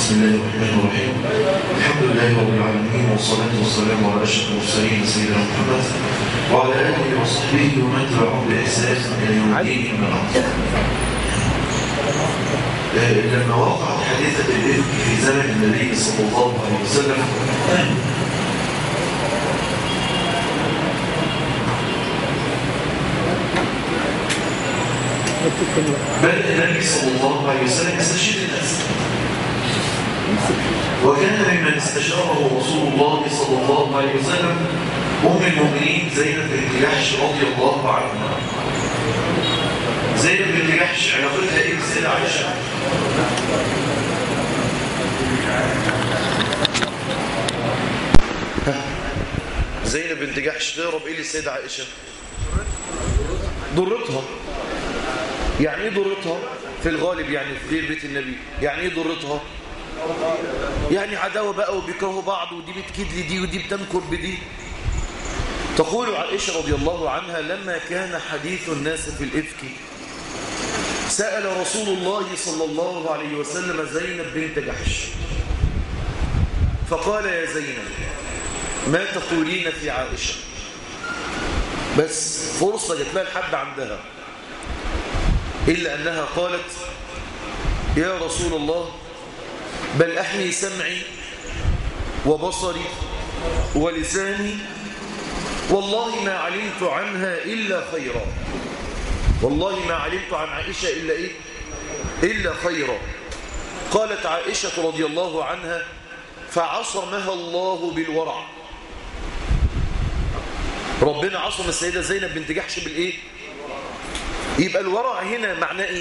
بسم الله الرحمن الرحيم الحمد لله رب العالمين والصلاة والسلام على أشرف المرسلين سيدنا محمد وعلى آله وصحبه ومن تبعهم بإحسان إلى يوم الدين من الأرض لما وقعت حادثة الإفك في زمن النبي صلى الله عليه وسلم بدأ النبي صلى الله عليه وسلم يستشير الناس وكان ممن استشاره رسول الله صلى الله عليه وسلم أم المؤمنين زينب بنت جحش رضي الله عنها زينب بنت جحش علاقتها ايه بالسيدة عائشة؟ زينب بنت جحش تهرب ايه للسيدة عائشة؟ ضرتها يعني ايه ضرتها؟ في الغالب يعني في غير بيت النبي يعني ايه ضرتها؟ يعني عداوة بقى وبيكرهوا بعض ودي بتكيد لدي ودي بتنكر بدي تقول عائشة رضي الله عنها لما كان حديث الناس في الإفك سأل رسول الله صلى الله عليه وسلم زينب بنت جحش فقال يا زينب ما تقولين في عائشة بس فرصة جت لها الحد عندها إلا أنها قالت يا رسول الله بل أحمي سمعي وبصري ولساني والله ما علمت عنها إلا خيرا والله ما علمت عن عائشة إلا إيه إلا خيرا قالت عائشة رضي الله عنها فعصمها الله بالورع ربنا عصم السيدة زينب بنت جحش بالإيه يبقى الورع هنا معناه إيه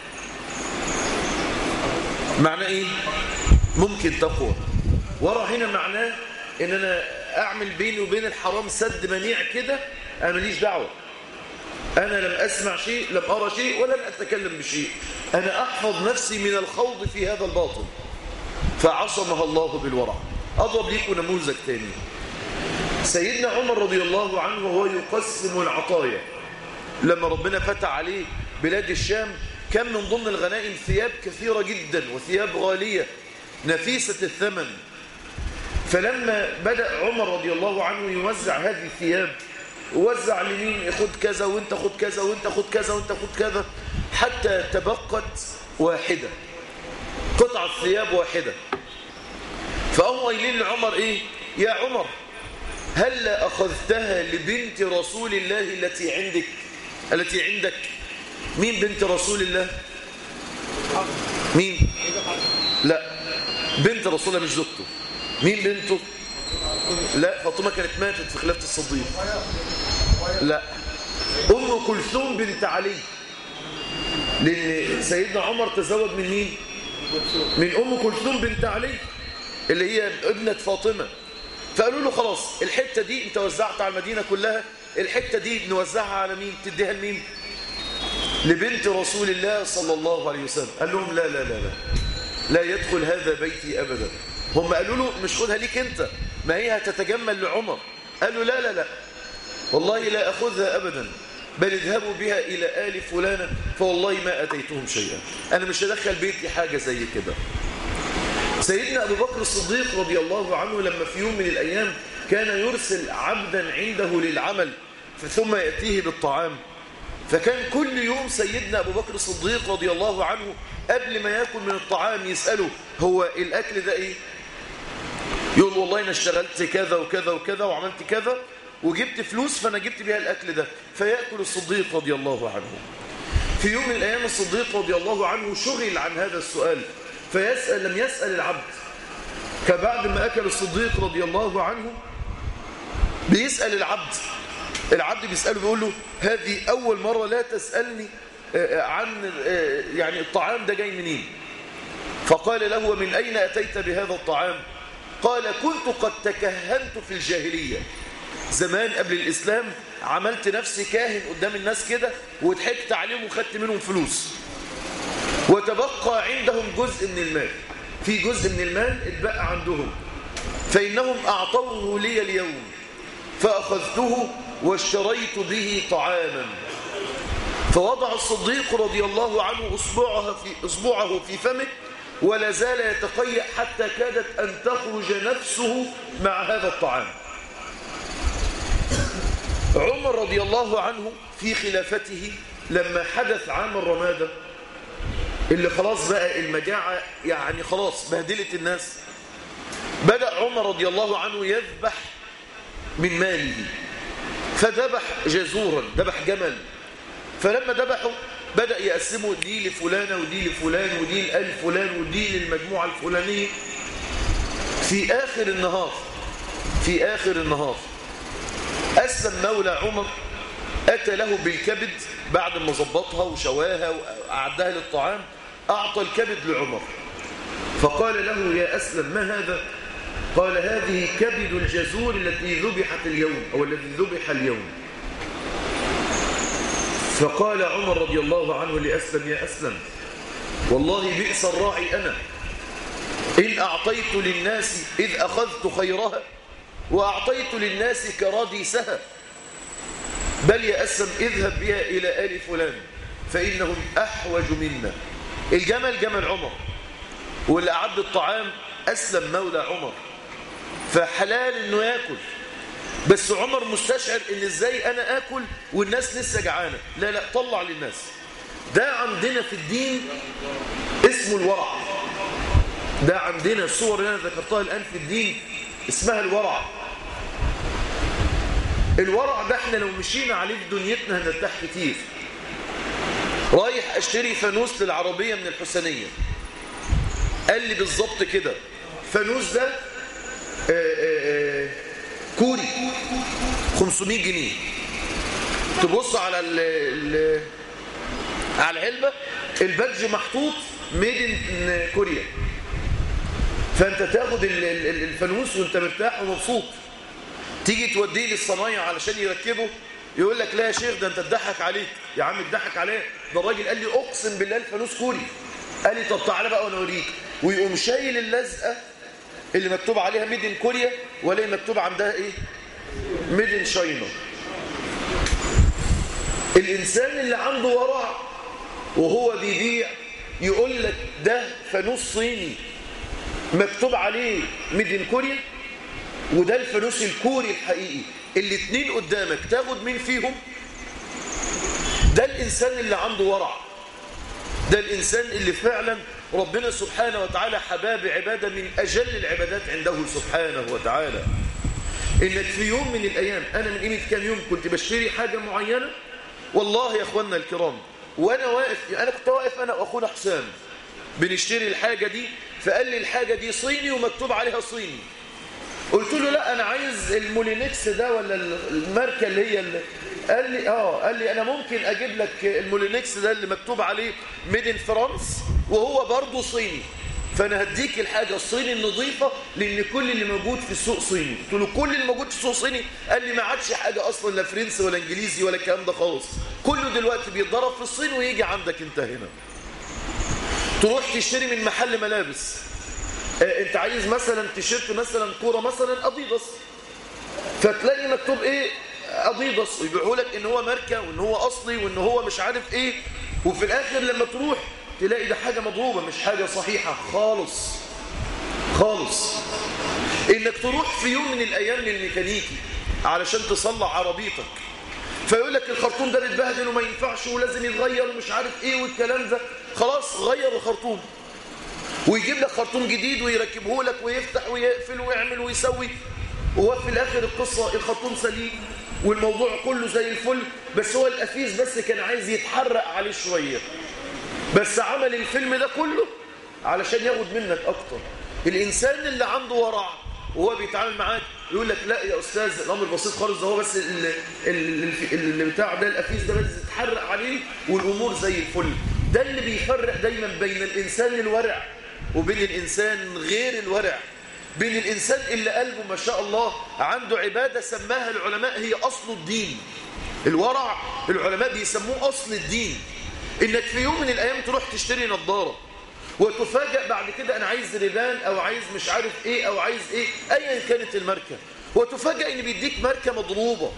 معناه إيه ممكن تقوى ورع هنا معناه ان انا اعمل بيني وبين الحرام سد منيع كده انا ماليش دعوه انا لم اسمع شيء لم ارى شيء ولم اتكلم بشيء انا احفظ نفسي من الخوض في هذا الباطل فعصمها الله بالورع اضرب لكم نموذج تاني سيدنا عمر رضي الله عنه وهو يقسم العطايا لما ربنا فتح عليه بلاد الشام كان من ضمن الغنائم ثياب كثيرة جدا وثياب غالية نفيسة الثمن فلما بدأ عمر رضي الله عنه يوزع هذه الثياب وزع لمين خد كذا وانت خد كذا وانت خد كذا وانت خد كذا حتى تبقت واحدة قطعة ثياب واحدة فقاموا قايلين لعمر ايه يا عمر هل أخذتها لبنت رسول الله التي عندك التي عندك مين بنت رسول الله مين لا بنت رسول الله مش زوجته مين بنته لا فاطمه كانت ماتت في خلافه الصديق لا ام كلثوم بنت علي لان سيدنا عمر تزوج من مين من ام كلثوم بنت علي اللي هي ابنه فاطمه فقالوا له خلاص الحته دي انت وزعت على المدينه كلها الحته دي نوزعها على مين تديها لمين لبنت رسول الله صلى الله عليه وسلم قال لهم لا لا لا لا لا يدخل هذا بيتي أبدا هم قالوا له مش خدها ليك أنت ما هي هتتجمل لعمر قالوا لا لا لا والله لا أخذها أبدا بل اذهبوا بها إلى آل فلانة فوالله ما أتيتهم شيئا أنا مش هدخل بيتي حاجة زي كده سيدنا أبو بكر الصديق رضي الله عنه لما في يوم من الأيام كان يرسل عبدا عنده للعمل ثم يأتيه بالطعام فكان كل يوم سيدنا أبو بكر الصديق رضي الله عنه قبل ما يأكل من الطعام يسأله هو الأكل ده إيه يقول والله أنا اشتغلت كذا وكذا وكذا وعملت كذا وجبت فلوس فأنا جبت بيها الأكل ده فيأكل الصديق رضي الله عنه في يوم من الأيام الصديق رضي الله عنه شغل عن هذا السؤال فيسأل لم يسأل العبد كبعد ما أكل الصديق رضي الله عنه بيسأل العبد العبد بيسأله بيقول له هذه أول مرة لا تسألني عن يعني الطعام ده جاي منين فقال له ومن أين أتيت بهذا الطعام قال كنت قد تكهنت في الجاهلية زمان قبل الإسلام عملت نفسي كاهن قدام الناس كده وضحكت عليهم وخدت منهم فلوس وتبقى عندهم جزء من المال في جزء من المال اتبقى عندهم فإنهم أعطوه لي اليوم فأخذته واشتريت به طعاما فوضع الصديق رضي الله عنه أصبعها في, أصبعه في فمه ولا زال يتقيأ حتى كادت أن تخرج نفسه مع هذا الطعام عمر رضي الله عنه في خلافته لما حدث عام الرمادة اللي خلاص بقى المجاعة يعني خلاص بهدلت الناس بدأ عمر رضي الله عنه يذبح من ماله فذبح جزورا ذبح جمل فلما ذبحه بدأ يقسمه دي لفلانة ودي لفلان ودي لآل فلان ودي للمجموعة الفلانية في آخر النهار في آخر النهار أسلم مولى عمر أتى له بالكبد بعد ما ظبطها وشواها وأعدها للطعام أعطى الكبد لعمر فقال له يا أسلم ما هذا قال هذه كبد الجزور التي ذبحت اليوم أو الذي ذبح اليوم فقال عمر رضي الله عنه لأسلم يا أسلم والله بئس الراعي أنا إن أعطيت للناس إذ أخذت خيرها وأعطيت للناس كراديسها بل يا أسلم اذهب بها إلى آل فلان فإنهم أحوج منا الجمل جمل عمر واللي أعد الطعام أسلم مولى عمر فحلال إنه يأكل بس عمر مستشعر إن إزاي أنا آكل والناس لسه جعانة لا لا طلع للناس ده عندنا في الدين اسمه الورع ده عندنا الصور اللي أنا ذكرتها الآن في الدين اسمها الورع الورع ده احنا لو مشينا عليه في دنيتنا هنرتاح كتير رايح اشتري فانوس للعربية من الحسنية قال لي بالظبط كده فانوس ده آآ آآ كوري 500 جنيه تبص على ال ال على العلبة البادج محطوط ميد ان كوريا فانت تاخد الفانوس وانت مرتاح ومبسوط تيجي توديه للصنايع علشان يركبه يقول لك لا يا شيخ ده انت اتضحك عليك يا عم اتضحك عليه ده الراجل قال لي اقسم بالله الفانوس كوري قال لي طب تعالى بقى وانا اوريك ويقوم شايل اللزقه اللي مكتوب عليها ميد ان كوريا ولا مكتوب عندها ايه ميد ان شاينا الانسان اللي عنده ورع وهو بيبيع يقول لك ده فانوس صيني مكتوب عليه ميد ان كوريا وده الفانوس الكوري الحقيقي الاثنين قدامك تاخد مين فيهم ده الإنسان اللي عنده ورع ده الإنسان اللي فعلا ربنا سبحانه وتعالى حباب عبادة من أجل العبادات عنده سبحانه وتعالى إنك في يوم من الأيام أنا من قيمة كام يوم كنت بشتري حاجة معينة والله يا أخواننا الكرام وأنا واقف أنا كنت واقف أنا وأخونا حسام بنشتري الحاجة دي فقال لي الحاجة دي صيني ومكتوب عليها صيني قلت له لا انا عايز المولينكس ده ولا الماركه اللي هي اللي قال لي اه قال لي انا ممكن اجيب لك المولينكس ده اللي مكتوب عليه ميد ان فرانس وهو برضه صيني فانا هديك الحاجه الصيني النظيفه لان كل اللي موجود في السوق صيني قلت له كل اللي موجود في السوق صيني قال لي ما عادش حاجه اصلا لا فرنسي ولا انجليزي ولا الكلام ده خالص كله دلوقتي بيتضرب في الصين ويجي عندك انت هنا تروح تشتري من محل ملابس انت عايز مثلا تيشيرت مثلا كوره مثلا اديداس فتلاقي مكتوب ايه اديداس ويبيعوا لك ان هو ماركه وان هو اصلي وان هو مش عارف ايه وفي الاخر لما تروح تلاقي ده حاجه مضروبه مش حاجه صحيحه خالص خالص انك تروح في يوم من الايام للميكانيكي علشان تصلح عربيتك فيقول لك الخرطوم ده اتبهدل وما ينفعش ولازم يتغير ومش عارف ايه والكلام ده خلاص غير الخرطوم ويجيب لك خرطوم جديد ويركبه لك ويفتح ويقفل ويعمل ويسوي وهو في الاخر القصه الخرطوم سليم والموضوع كله زي الفل بس هو الافيس بس كان عايز يتحرق عليه شويه بس عمل الفيلم ده كله علشان ياخد منك اكتر الانسان اللي عنده ورع وهو بيتعامل معاك يقول لك لا يا استاذ الامر بسيط خالص ده هو بس اللي بتاع ده الافيس ده بس يتحرق عليه والامور زي الفل ده اللي بيفرق دايما بين الانسان الورع وبين الإنسان غير الورع بين الإنسان اللي قلبه ما شاء الله عنده عبادة سماها العلماء هي أصل الدين الورع العلماء بيسموه أصل الدين إنك في يوم من الأيام تروح تشتري نظارة وتفاجأ بعد كده أنا عايز ريبان أو عايز مش عارف إيه أو عايز إيه أيا كانت الماركة وتفاجأ إن بيديك ماركة مضروبة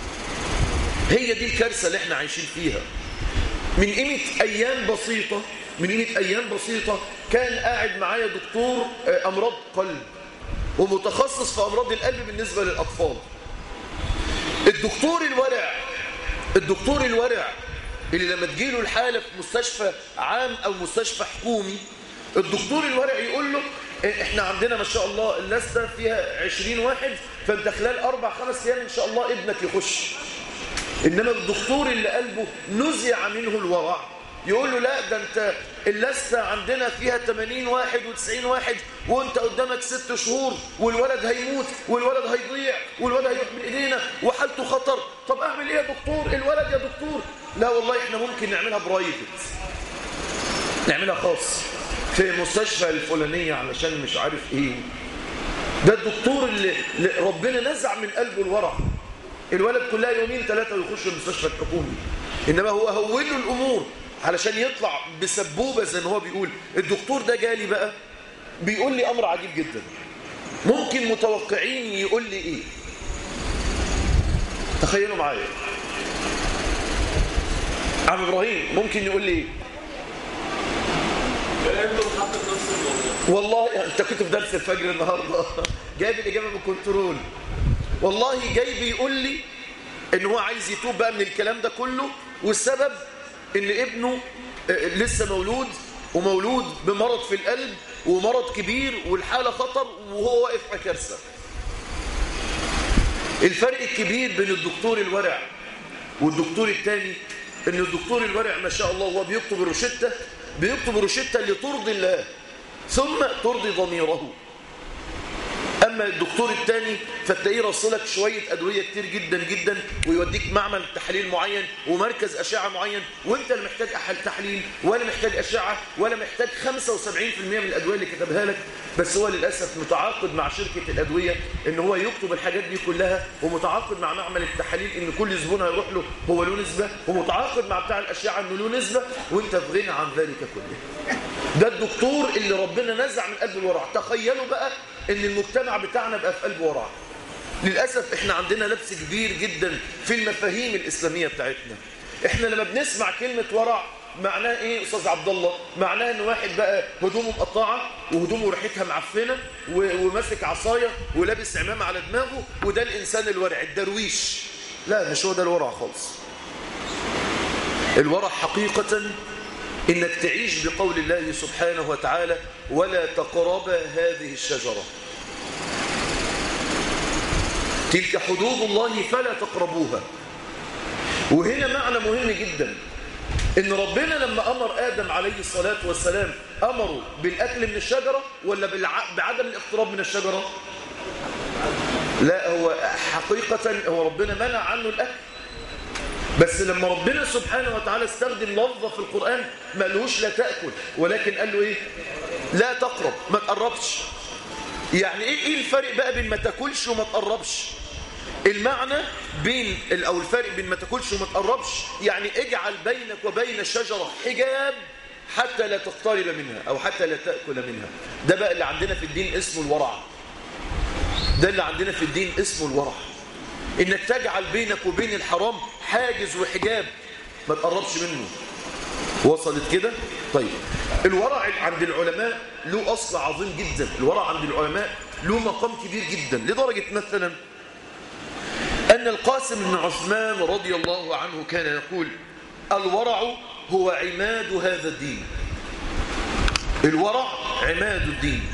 هي دي الكارثة اللي احنا عايشين فيها من قيمة أيام بسيطة من قيمة أيام بسيطة كان قاعد معايا دكتور أمراض قلب ومتخصص في أمراض القلب بالنسبة للأطفال الدكتور الورع الدكتور الورع اللي لما تجيله الحالة في مستشفى عام أو مستشفى حكومي الدكتور الورع يقول له احنا عندنا ما شاء الله اللستة فيها 20 واحد فانت خلال أربع خمس أيام إن شاء الله ابنك يخش إنما الدكتور اللي قلبه نزع منه الورع يقول له لا ده انت اللستة عندنا فيها 80 واحد و90 واحد وانت قدامك ست شهور والولد هيموت والولد هيضيع والولد هيروح من ايدينا وحالته خطر طب اعمل ايه يا دكتور الولد يا دكتور لا والله احنا ممكن نعملها برايفت نعملها خاص في مستشفى الفلانية علشان مش عارف ايه ده الدكتور اللي, اللي ربنا نزع من قلبه الورع الولد كلها يومين ثلاثة ويخش المستشفى الحكومي إنما هو هول له الأمور علشان يطلع بسبوبة زي ما هو بيقول الدكتور ده جالي بقى بيقول لي أمر عجيب جدا ممكن متوقعين يقول لي إيه تخيلوا معايا عم إبراهيم ممكن يقول لي إيه والله انت كنت في درس الفجر النهارده جايب الاجابه من الكنترول والله جاي بيقول لي ان هو عايز يتوب بقى من الكلام ده كله والسبب ان ابنه لسه مولود ومولود بمرض في القلب ومرض كبير والحاله خطر وهو واقف على كارثه الفرق الكبير بين الدكتور الورع والدكتور الثاني ان الدكتور الورع ما شاء الله هو بيكتب الروشته بيكتب الروشته اللي ترضي الله ثم ترضي ضميره أما الدكتور الثاني فتلاقيه رصلك شوية أدوية كتير جدا جدا ويوديك معمل تحليل معين ومركز أشعة معين وانت اللي محتاج أحل تحليل ولا محتاج أشعة ولا محتاج 75% من الأدوية اللي كتبها لك بس هو للأسف متعاقد مع شركة الأدوية ان هو يكتب الحاجات دي كلها ومتعاقد مع معمل التحاليل ان كل زبون هيروح له هو له نسبة ومتعاقد مع بتاع الأشعة انه له نسبة وانت في غنى عن ذلك كله ده الدكتور اللي ربنا نزع من قلب الورع تخيلوا بقى ان المجتمع بتاعنا بقى في قلب ورع للأسف احنا عندنا لبس كبير جدا في المفاهيم الإسلامية بتاعتنا احنا لما بنسمع كلمة ورع معناه ايه استاذ عبد الله معناه ان واحد بقى هدومه مقطعه وهدومه ريحتها معفنه وماسك عصايه ولابس عمامه على دماغه وده الانسان الورع الدرويش لا مش هو ده الورع خالص الورع حقيقه انك تعيش بقول الله سبحانه وتعالى ولا تقربا هذه الشجره تلك حدود الله فلا تقربوها وهنا معنى مهم جدا ان ربنا لما امر ادم عليه الصلاه والسلام امره بالاكل من الشجره ولا بعدم الاقتراب من الشجره لا هو حقيقه هو ربنا منع عنه الاكل بس لما ربنا سبحانه وتعالى استخدم لفظه في القران ما قالوش لا تاكل ولكن قال له ايه لا تقرب ما تقربش يعني ايه ايه الفرق بقى بين ما تاكلش وما تقربش المعنى بين او الفرق بين ما تاكلش وما تقربش يعني اجعل بينك وبين الشجره حجاب حتى لا تقترب منها او حتى لا تاكل منها ده بقى اللي عندنا في الدين اسمه الورع ده اللي عندنا في الدين اسمه الورع انك تجعل بينك وبين الحرام حاجز وحجاب ما تقربش منه وصلت كده طيب الورع عند العلماء له اصل عظيم جدا الورع عند العلماء له مقام كبير جدا لدرجه مثلا أن القاسم بن عثمان رضي الله عنه كان يقول الورع هو عماد هذا الدين الورع عماد الدين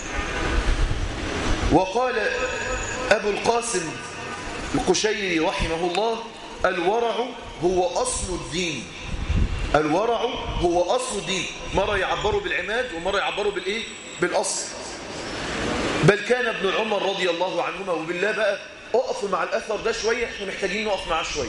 وقال أبو القاسم القشيري رحمه الله الورع هو أصل الدين الورع هو أصل الدين مرة يعبروا بالعماد ومرة يعبروا بالإيه؟ بالأصل بل كان ابن عمر رضي الله عنهما وبالله بقى اقفوا مع الأثر ده شوية احنا محتاجين نقف معاه شوية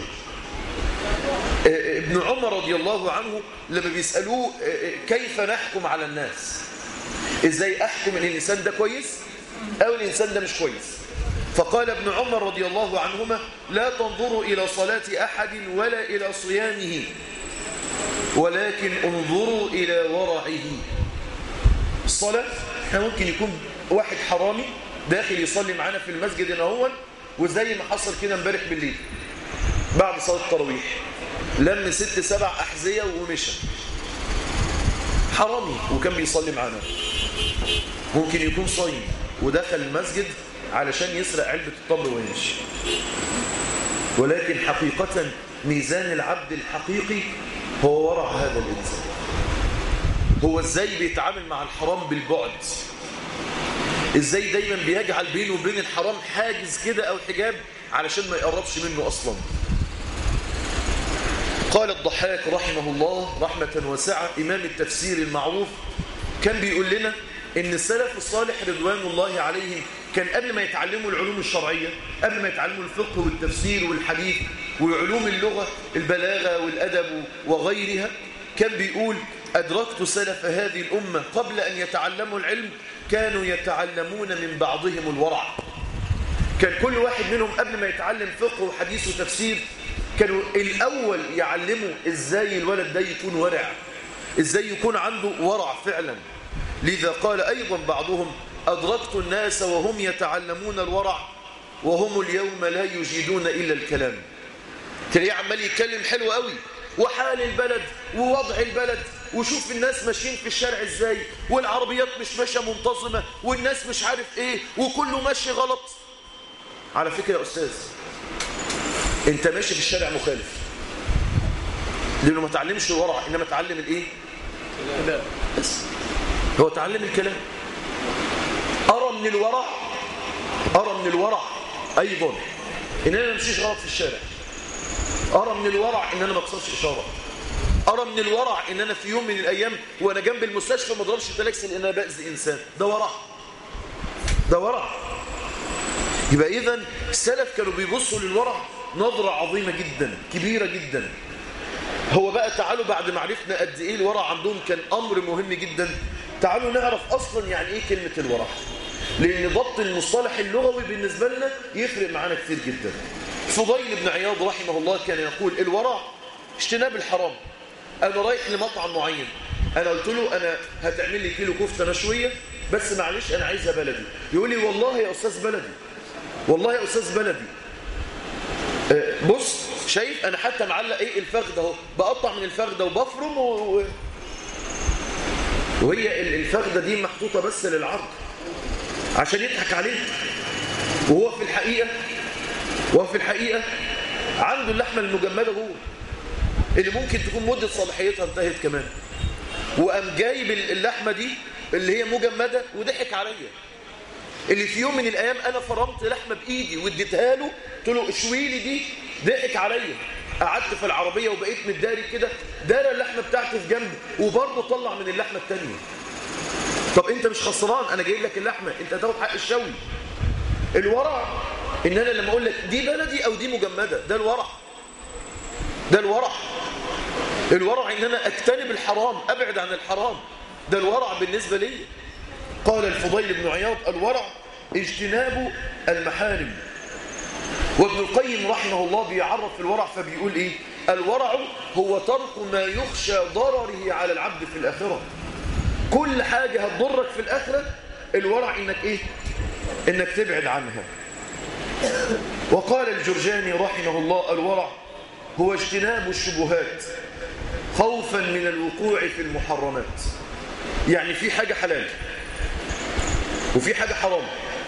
ابن عمر رضي الله عنه لما بيسألوه كيف نحكم على الناس ازاي احكم ان الانسان ده كويس او الانسان ده مش كويس فقال ابن عمر رضي الله عنهما لا تنظروا الى صلاة احد ولا الى صيامه ولكن انظروا الى ورعه الصلاة احنا ممكن يكون واحد حرامي داخل يصلي معانا في المسجد هنا وزي ما حصل كده امبارح بالليل بعد صلاة التراويح لم ست سبع أحذية ومشى حرامي وكان بيصلي معانا ممكن يكون صايم ودخل المسجد علشان يسرق علبة التمر ويمشي ولكن حقيقة ميزان العبد الحقيقي هو ورع هذا الإنسان هو ازاي بيتعامل مع الحرام بالبعد ازاي دايما بيجعل بينه وبين الحرام حاجز كده او حجاب علشان ما يقربش منه اصلا قال الضحاك رحمه الله رحمة واسعة إمام التفسير المعروف كان بيقول لنا إن السلف الصالح رضوان الله عليهم كان قبل ما يتعلموا العلوم الشرعية قبل ما يتعلموا الفقه والتفسير والحديث وعلوم اللغة البلاغة والأدب وغيرها كان بيقول أدركت سلف هذه الأمة قبل أن يتعلموا العلم كانوا يتعلمون من بعضهم الورع كان كل واحد منهم قبل ما يتعلم فقه وحديث وتفسير كانوا الأول يعلموا إزاي الولد ده يكون ورع إزاي يكون عنده ورع فعلا لذا قال أيضا بعضهم أدركت الناس وهم يتعلمون الورع وهم اليوم لا يجيدون إلا الكلام تلاقيه عمال يتكلم حلو قوي وحال البلد ووضع البلد وشوف الناس ماشيين في الشارع ازاي والعربيات مش ماشيه منتظمه والناس مش عارف ايه وكله ماشي غلط على فكره يا استاذ انت ماشي في الشارع مخالف لانه ما تعلمش الورع انما تعلم الايه لا بس هو تعلم الكلام ارى من الورع ارى من الورع ايضا ان انا ما امشيش غلط في الشارع ارى من الورع ان انا ما اكسرش اشاره ارى من الورع ان انا في يوم من الايام وانا جنب المستشفى ما اضربش تلاكس لان انا باذي انسان ده ورع ده ورع يبقى اذا السلف كانوا بيبصوا للورع نظره عظيمه جدا كبيره جدا هو بقى تعالوا بعد ما عرفنا قد ايه الورع عندهم كان امر مهم جدا تعالوا نعرف اصلا يعني ايه كلمه الورع لان ضبط المصطلح اللغوي بالنسبه لنا يفرق معانا كتير جدا فضيل بن عياض رحمه الله كان يقول الورع اجتناب الحرام انا رايح لمطعم معين انا قلت له انا هتعمل لي كيلو كفته مشويه بس معلش انا عايزها بلدي يقول لي والله يا استاذ بلدي والله يا استاذ بلدي أه بص شايف انا حتى معلق ايه الفخده اهو بقطع من الفخده وبفرم و... وهي الفخده دي محطوطه بس للعرض عشان يضحك عليه وهو في الحقيقه وهو في الحقيقه عنده اللحمه المجمده جوه اللي ممكن تكون مدة صلاحيتها انتهت كمان وقام جايب اللحمة دي اللي هي مجمدة وضحك عليا اللي في يوم من الأيام أنا فرمت لحمة بإيدي واديتها له قلت له اشوي لي دي ضحك عليا قعدت في العربية وبقيت متداري كده دار اللحمة بتاعتي في جنب وبرضه طلع من اللحمة التانية طب انت مش خسران انا جايب لك اللحمة انت هتاخد حق الشوي الورع ان انا لما اقول لك دي بلدي او دي مجمدة ده الورع ده الورع الورع ان انا اجتنب الحرام ابعد عن الحرام ده الورع بالنسبة لي قال الفضيل بن عياض الورع اجتناب المحارم وابن القيم رحمه الله بيعرف الورع فبيقول ايه الورع هو ترك ما يخشى ضرره على العبد في الآخرة كل حاجة هتضرك في الآخرة الورع انك ايه انك تبعد عنها وقال الجرجاني رحمه الله الورع هو اجتناب الشبهات خوفا من الوقوع في المحرمات يعني في حاجة حلال وفي حاجة حرام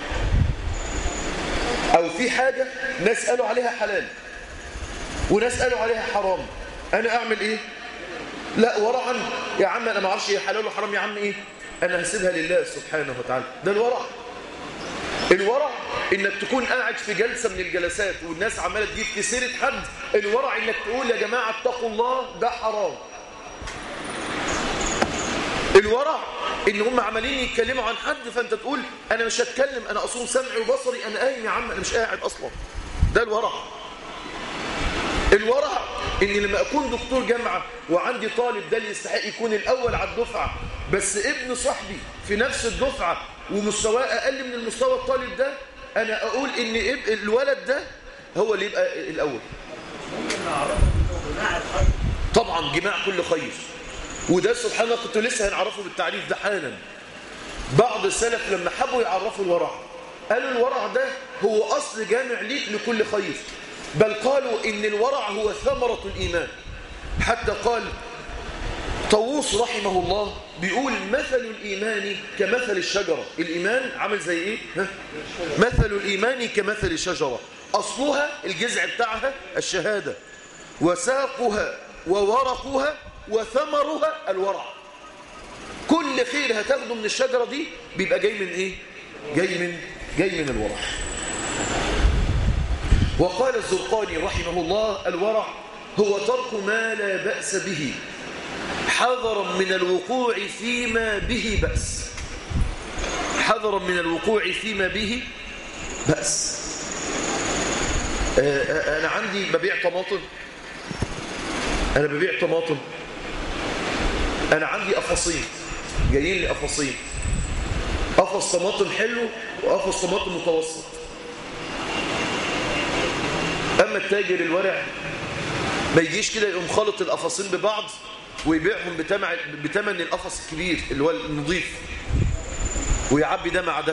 أو في حاجة ناس قالوا عليها حلال وناس قالوا عليها حرام أنا أعمل إيه؟ لا ورعا يا عم أنا ما اعرفش هي حلال وحرام يا عم إيه؟ أنا هسيبها لله سبحانه وتعالى ده الورع الورع انك تكون قاعد في جلسة من الجلسات والناس عمالة تجيب في سيرة حد الورع انك تقول يا جماعة اتقوا الله ده حرام الورع ان هم عمالين يتكلموا عن حد فانت تقول انا مش هتكلم انا اصوم سمعي وبصري انا قايم يا عم انا مش قاعد اصلا ده الورع الورع ان لما اكون دكتور جامعة وعندي طالب ده اللي يستحق يكون الاول على الدفعة بس ابن صاحبي في نفس الدفعة ومستواه اقل من المستوى الطالب ده انا اقول ان الولد ده هو اللي يبقى الاول طبعا جماع كل خير وده سبحان الله كنت لسه هنعرفه بالتعريف ده حالا بعض السلف لما حبوا يعرفوا الورع قالوا الورع ده هو اصل جامع ليك لكل خير بل قالوا ان الورع هو ثمرة الايمان حتى قال طاووس رحمه الله بيقول مثل الإيمان كمثل الشجرة الإيمان عامل زي إيه؟ ها؟ مثل الإيمان كمثل الشجرة أصلها الجذع بتاعها الشهادة وساقها وورقها وثمرها الورع كل خير هتاخده من الشجرة دي بيبقى جاي من إيه؟ جاي من جاي من الورع وقال الزرقاني رحمه الله الورع هو ترك ما لا بأس به حذرا من الوقوع فيما به بأس حذرا من الوقوع فيما به بأس أنا عندي ببيع طماطم أنا ببيع طماطم أنا عندي قفصين جايين لي قفصين قفص طماطم حلو وقفص طماطم متوسط أما التاجر الورع ما يجيش كده يقوم خلط القفصين ببعض ويبيعهم بتمع بتمن القفص الكبير اللي هو النظيف ويعبي ده مع ده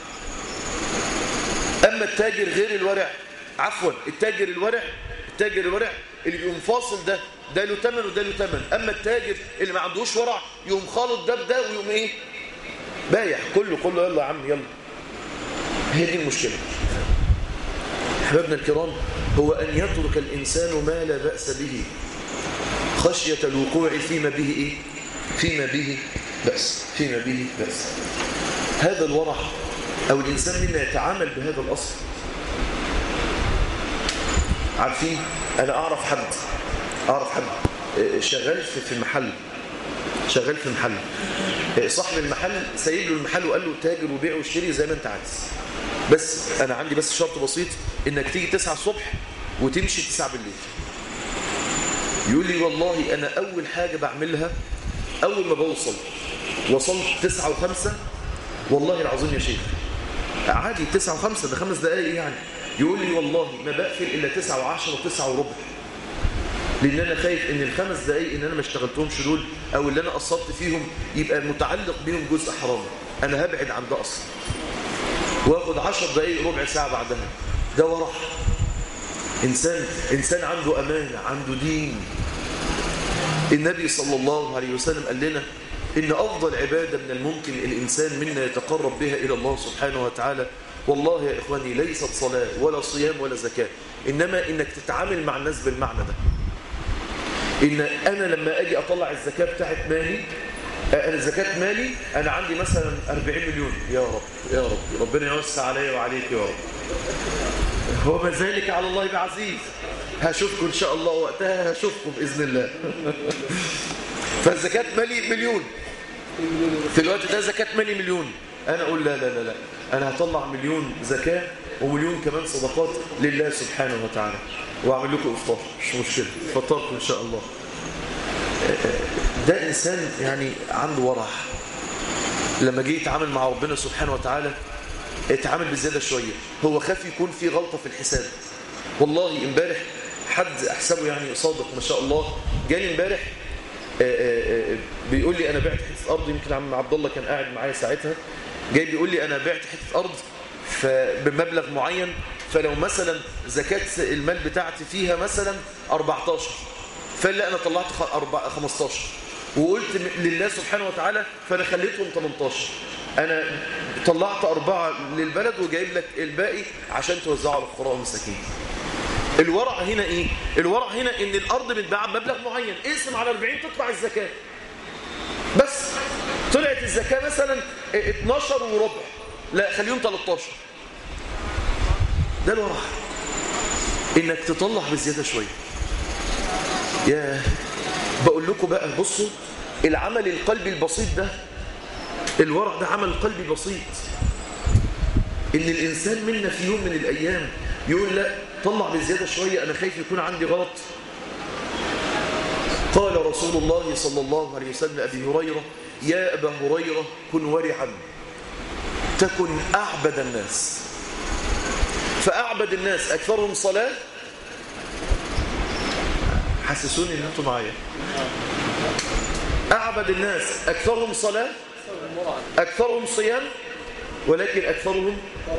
أما التاجر غير الورع عفوا التاجر الورع التاجر الورع اللي بيقوم فاصل ده ده له ثمن وده له ثمن أما التاجر اللي ما عندوش ورع يقوم خالط ده بده ويقوم إيه بايع كله كله يلا يا عم يلا هي دي المشكلة أحبابنا الكرام هو أن يترك الإنسان ما لا بأس به خشية الوقوع فيما به إيه؟ فيما به بأس فيما به بأس هذا الورع أو الإنسان منا يتعامل بهذا الأصل عارفين أنا أعرف حد أعرف حد شغال في المحل شغال في المحل صاحب المحل سايب له المحل وقال له تاجر وبيع واشتري زي ما انت عايز بس انا عندي بس شرط بسيط انك تيجي 9 الصبح وتمشي 9 بالليل يقول لي والله انا اول حاجة بعملها اول ما بوصل وصلت 9 و5 والله العظيم يا شيخ عادي 9 و5 ده خمس دقايق يعني يقول لي والله ما بقفل الا 9 و10 و9 وربع لان انا خايف ان الخمس دقايق ان انا ما اشتغلتهمش دول او اللي انا قصرت فيهم يبقى متعلق بيهم جزء حرام انا هبعد عن ده اصلا واخد 10 دقايق ربع ساعه بعدها ده ورع انسان انسان عنده امانه عنده دين النبي صلى الله عليه وسلم قال لنا ان افضل عباده من الممكن الانسان منا يتقرب بها الى الله سبحانه وتعالى والله يا اخواني ليست صلاه ولا صيام ولا زكاه انما انك تتعامل مع الناس بالمعنى ده ان انا لما اجي اطلع الزكاه بتاعت مالي انا زكاه مالي انا عندي مثلا 40 مليون يا رب يا رب ربنا يوسع عليا وعليك يا رب هو ما ذلك على الله بعزيز هشوفكم ان شاء الله وقتها هشوفكم باذن الله فالزكاه مالي مليون في الوقت ده زكاه مالي مليون انا اقول لا لا لا لا انا هطلع مليون زكاه ومليون كمان صدقات لله سبحانه وتعالى واعمل لكم افطار مش مشكله فطركم ان شاء الله ده انسان يعني عنده ورع لما جه يتعامل مع ربنا سبحانه وتعالى اتعامل بزياده شويه هو خاف يكون في غلطه في الحساب والله امبارح حد احسبه يعني صادق ما شاء الله جاني امبارح بيقول لي انا بعت حته ارض يمكن عم عبد الله كان قاعد معايا ساعتها جاي بيقول لي انا بعت حته ارض بمبلغ معين فلو مثلا زكاة المال بتاعتي فيها مثلا 14 فقال لي أنا طلعت 15 وقلت لله سبحانه وتعالى فأنا خليتهم 18 أنا طلعت أربعة للبلد وجايب لك الباقي عشان توزعه على الفقراء والمساكين الورع هنا إيه؟ الورع هنا إن الأرض بتباع بمبلغ معين اقسم على 40 تطلع الزكاة بس طلعت الزكاة مثلا 12 وربع لا خليهم 13 ده الورع انك تطلع بزيادة شوية يا بقول لكم بقى بصوا العمل القلبي البسيط ده الورع ده عمل قلبي بسيط ان الانسان منا في يوم من الايام يقول لا طلع بزيادة شوية انا خايف يكون عندي غلط قال رسول الله صلى الله عليه وسلم ابي هريرة يا ابا هريرة كن ورعا تكن اعبد الناس فأعبد الناس أكثرهم صلاة حسسوني ان انتم معايا أعبد الناس أكثرهم صلاة أكثرهم صيام ولكن أكثرهم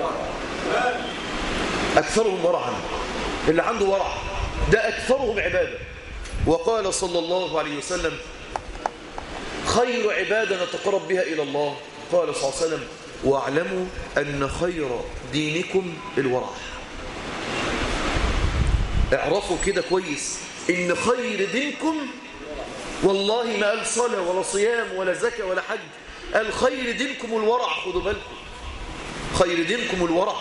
أكثرهم ورعا اللي عنده ورع ده أكثرهم عبادة وقال صلى الله عليه وسلم خير عبادة نتقرب بها إلى الله قال صلى الله عليه وسلم واعلموا أن خير دينكم الورع اعرفوا كده كويس إن خير دينكم والله ما قال صلاة ولا صيام ولا زكاة ولا حج قال خير دينكم الورع خدوا بالكم خير دينكم الورع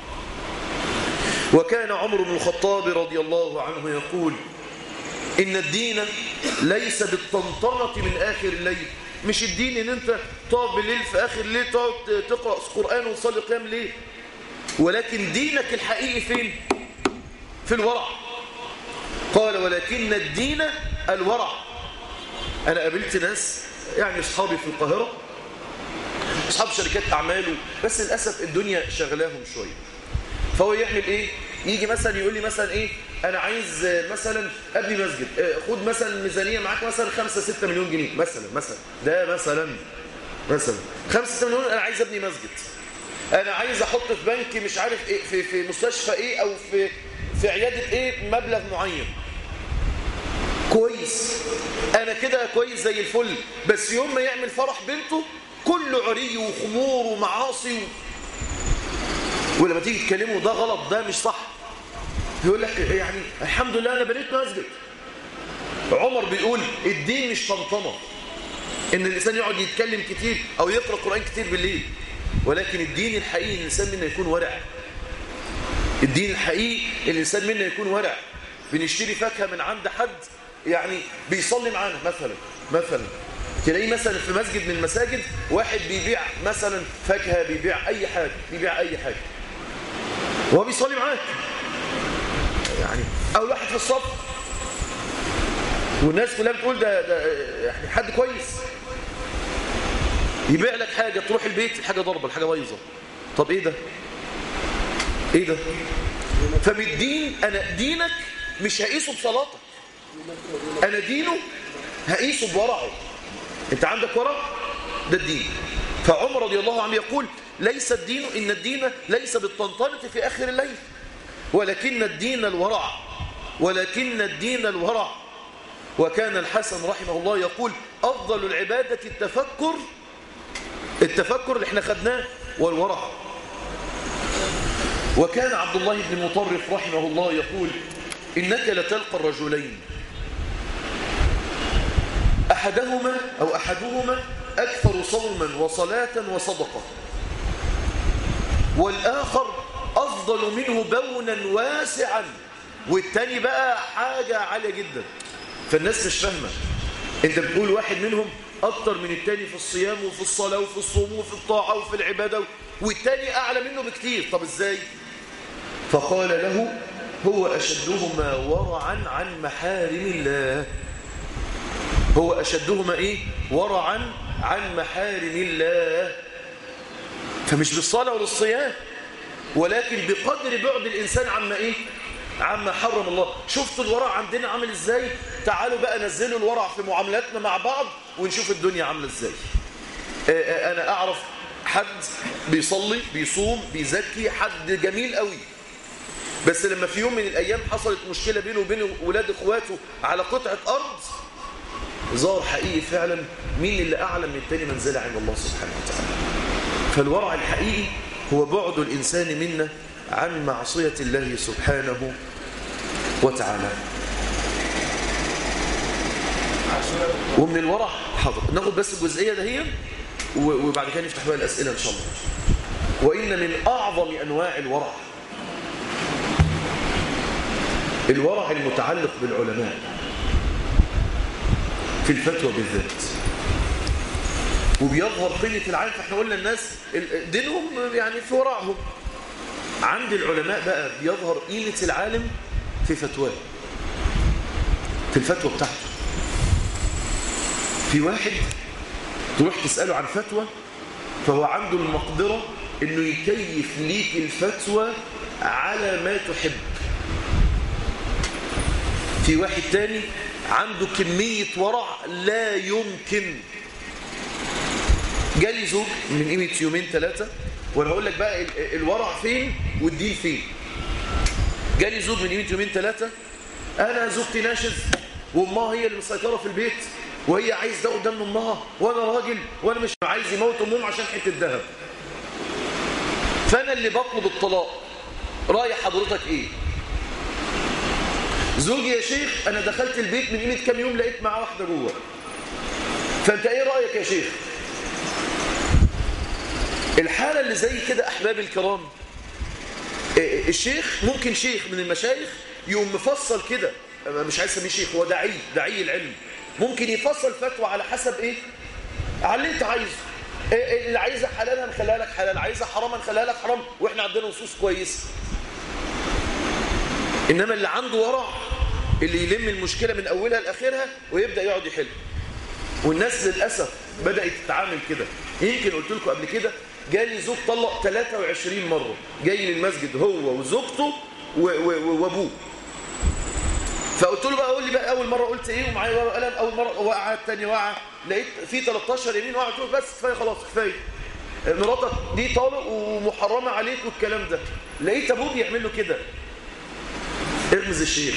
وكان عمر بن الخطاب رضي الله عنه يقول إن الدين ليس بالطنطنة من آخر الليل مش الدين ان انت تقعد بالليل في آخر الليل تقعد تقرأ قرآن وتصلي قيام ليل ولكن دينك الحقيقي فين في الورع قال ولكن الدين الورع أنا قابلت ناس يعني أصحابي في القاهرة أصحاب شركات أعماله بس للأسف الدنيا شغلاهم شوية فهو يعمل إيه يجي مثلا يقول لي مثلا إيه أنا عايز مثلا أبني مسجد خد مثلا ميزانية معاك مثلا 5 6 مليون جنيه مثلا مثلا ده مثلا مثلا 5 6 مليون أنا عايز أبني مسجد أنا عايز أحط في بنك مش عارف إيه في, في مستشفى إيه أو في في عيادة إيه مبلغ معين كويس انا كده كويس زي الفل بس يوم ما يعمل فرح بنته كله عري وخمور ومعاصي و... ولما تيجي تكلمه ده غلط ده مش صح يقول لك يعني الحمد لله انا بنيت مسجد عمر بيقول الدين مش طمطمه ان الانسان يقعد يتكلم كتير او يقرا قران كتير بالليل ولكن الدين الحقيقي الانسان منا يكون ورع الدين الحقيقي الانسان منا يكون ورع بنشتري فاكهه من عند حد يعني بيصلي معانا مثلا مثلا تلاقيه مثلا في مسجد من المساجد واحد بيبيع مثلا فاكهه بيبيع اي حاجه بيبيع اي حاجه وهو بيصلي معاك يعني او واحد في الصف والناس كلها بتقول ده, ده يعني حد كويس يبيع لك حاجه تروح البيت الحاجه ضربه الحاجه بايظه طب ايه ده ايه ده فبالدين انا دينك مش هقيسه بصلاتك انا دينه هقيسه بورعه انت عندك ورع ده الدين فعمر رضي الله عنه يقول ليس الدين ان الدين ليس بالطنطنه في اخر الليل ولكن الدين الورع ولكن الدين الورع وكان الحسن رحمه الله يقول افضل العباده التفكر التفكر اللي احنا خدناه والورع وكان عبد الله بن مطرف رحمه الله يقول انك لتلقى الرجلين أحدهما أو أحدهما أكثر صوما وصلاة وصدقة والآخر أفضل منه بونا واسعا والتاني بقى حاجة عالية جدا فالناس مش فاهمة انت بتقول واحد منهم أكتر من التاني في الصيام وفي الصلاة وفي الصوم وفي الطاعة وفي العبادة والتاني أعلى منه بكتير طب إزاي فقال له هو أشدهما ورعا عن محارم الله هو أشدهما إيه ورعا عن محارم الله فمش بالصلاة ولا الصيام ولكن بقدر بعد الإنسان عما إيه عما حرم الله شفتوا الورع عندنا عامل إزاي تعالوا بقى نزلوا الورع في معاملاتنا مع بعض ونشوف الدنيا عاملة إزاي أنا أعرف حد بيصلي بيصوم بيزكي حد جميل قوي بس لما في يوم من الأيام حصلت مشكلة بينه وبين ولاد إخواته على قطعة أرض ظهر حقيقي فعلا مين اللي أعلى من التاني منزلة عند الله سبحانه وتعالى فالورع الحقيقي هو بعد الإنسان منا عن معصية الله سبحانه وتعالى ومن الورع حاضر ناخد بس الجزئية ده هي وبعد كده نفتح بقى الأسئلة إن شاء الله وإن من أعظم أنواع الورع الورع المتعلق بالعلماء في الفتوى بالذات وبيظهر قيمة العالم فاحنا قلنا الناس دينهم يعني في ورعهم عند العلماء بقى بيظهر قيمة العالم في فتواه في الفتوى بتاعته في واحد تروح تسأله عن فتوى فهو عنده المقدرة انه يكيف ليك الفتوى على ما تحب في واحد تاني عنده كمية ورع لا يمكن جالي زوج من قيمة يومين ثلاثة وانا هقول لك بقى الورع فين والدين فين جالي زوج من قيمة يومين ثلاثة انا زوجتي ناشز وامها هي اللي مسيطرة في البيت وهي عايز ده قدام امها وانا راجل وانا مش عايز يموت امهم عشان حته ذهب فانا اللي بطلب الطلاق راي حضرتك ايه زوجي يا شيخ انا دخلت البيت من قيمه كام يوم لقيت معاه واحده جوه فانت ايه رايك يا شيخ الحاله اللي زي كده احبابي الكرام الشيخ ممكن شيخ من المشايخ يقوم مفصل كده مش عايز اسميه شيخ هو داعي داعي العلم ممكن يفصل فتوى على حسب ايه على اللي انت عايزه إيه اللي عايزه حلال هنخليها لك حلال عايزه حرام هنخليها لك حرام واحنا عندنا نصوص كويسه انما اللي عنده ورع اللي يلم المشكله من اولها لاخرها ويبدا يقعد يحل والناس للاسف بدات تتعامل كده يمكن قلت لكم قبل كده جالي زوج طلق 23 مره جاي للمسجد هو وزوجته وابوه فقلت له بقى قول لي بقى اول مره قلت ايه ومعايا ورقه وقلم اول مره وقعه الثانيه وقعه لقيت في 13 يمين وقعه قلت له بس كفايه خلاص كفايه مراتك دي طالق ومحرمه عليك والكلام ده لقيت ابوه بيعمل له كده ارمز الشيخ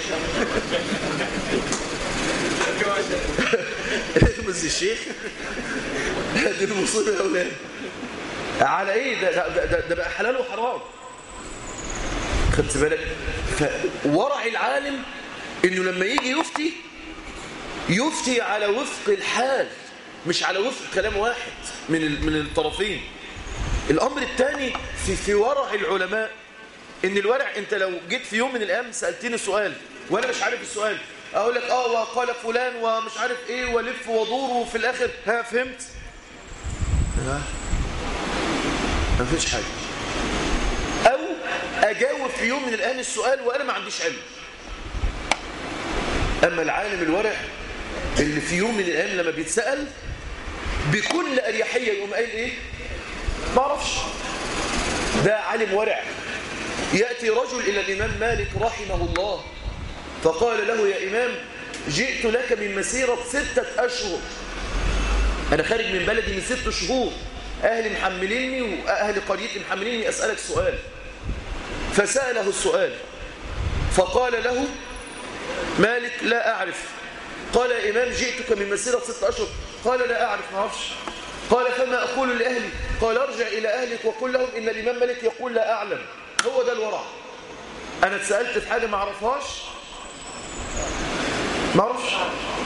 ارمز الشيخ دي المصيبه يا اولاد على ايه ده ده, ده, ده بقى حلال وحرام خدت بالك فورع العالم انه لما يجي يفتي يفتي على وفق الحال مش على وفق كلام واحد من من الطرفين الامر الثاني في في ورع العلماء ان الورع انت لو جيت في يوم من الايام سالتني سؤال وانا مش عارف السؤال اقول لك اه وقال فلان ومش عارف ايه ولف ودور وفي الاخر ها فهمت لا ما فيش حاجه او اجاوب في يوم من الايام السؤال وانا ما عنديش علم اما العالم الورع اللي في يوم من الايام لما بيتسال بكل اريحيه يقوم قايل ايه ما اعرفش ده عالم ورع ياتي رجل الى الامام مالك رحمه الله فقال له يا امام جئت لك من مسيره سته اشهر انا خارج من بلدي من ست شهور اهلي محمليني واهل قريتي محمليني اسالك سؤال فساله السؤال فقال له مالك لا اعرف قال يا امام جئتك من مسيره ست اشهر قال لا اعرف ما اعرفش قال فما اقول لاهلي قال ارجع الى اهلك وقل لهم ان الامام مالك يقول لا اعلم هو ده الورع انا اتسالت في حاجه ما اعرفهاش ما اعرفش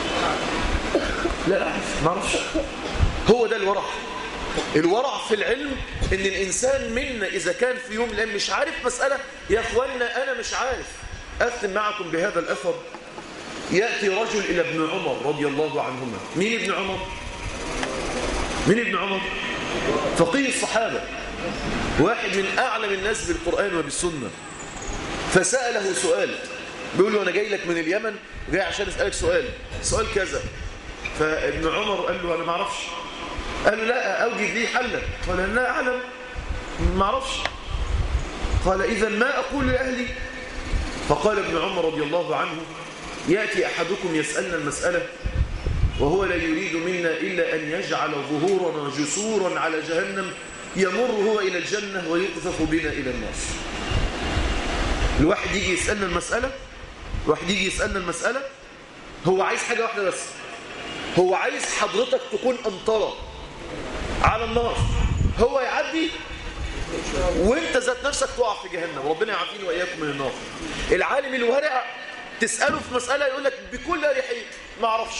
لا اعرف ما اعرفش هو ده الورع الورع في العلم ان الانسان منا اذا كان في يوم الان مش عارف مساله يا اخوانا انا مش عارف اختم معكم بهذا الاثر ياتي رجل الى ابن عمر رضي الله عنهما مين ابن عمر مين ابن عمر فقيه الصحابه واحد من اعلم الناس بالقران وبالسنه فساله سؤال بيقول له انا جاي لك من اليمن جاي عشان اسالك سؤال سؤال كذا فابن عمر قال له انا ما اعرفش قال له لا اوجد لي حلا قال لا اعلم ما اعرفش قال اذا ما اقول لاهلي فقال ابن عمر رضي الله عنه ياتي احدكم يسالنا المساله وهو لا يريد منا الا ان يجعل ظهورنا جسورا على جهنم يمر هو الى الجنه ويقذف بنا الى النار الواحد يجي يسالنا المساله الواحد يجي يسالنا المساله هو عايز حاجه واحده بس هو عايز حضرتك تكون انطره على النار هو يعدي وانت ذات نفسك تقع في جهنم ربنا يعافينا واياكم من النار العالم الورع تساله في مساله يقول لك بكل اريحيه ما اعرفش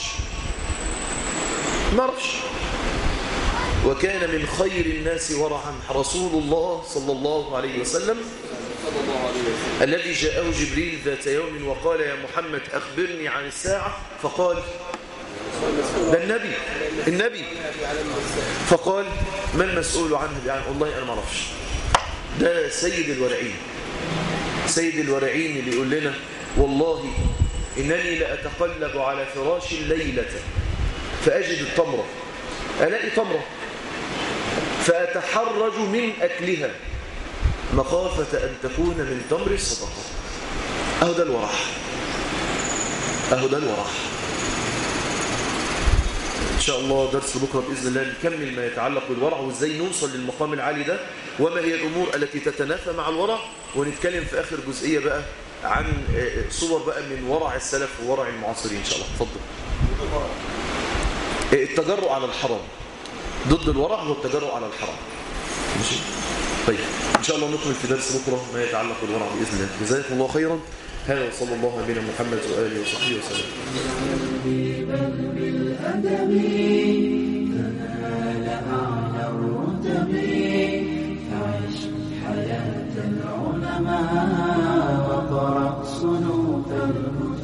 ما اعرفش وكان من خير الناس ورعا رسول الله صلى الله عليه وسلم الذي جاءه جبريل ذات يوم وقال يا محمد أخبرني عن الساعة فقال ده النبي النبي فقال ما المسؤول عنه يعني والله أنا ما اعرفش ده سيد الورعين سيد الورعين اللي يقول لنا والله إنني لأتقلب على فراش ليلة فأجد التمرة ألاقي تمرة فأتحرج من أكلها مخافة أن تكون من تمر الصدقة أهو ده الورع أهو ده الورع إن شاء الله درس بكرة بإذن الله نكمل ما يتعلق بالورع وإزاي نوصل للمقام العالي ده وما هي الأمور التي تتنافى مع الورع ونتكلم في آخر جزئية بقى عن صور بقى من ورع السلف وورع المعاصرين إن شاء الله اتفضل التجرؤ على الحرام ضد الورع هو التجرؤ على الحرام ماشي طيب إن شاء الله نكمل في درس بكرة ما يتعلق بالورع بإذن الله جزاكم الله خيرا هذا وصلى الله على نبينا محمد وآله وصحبه وسلم بالأدب تنال أعلى الرتب فعش حياة العلماء وقرأ صنوف الهدى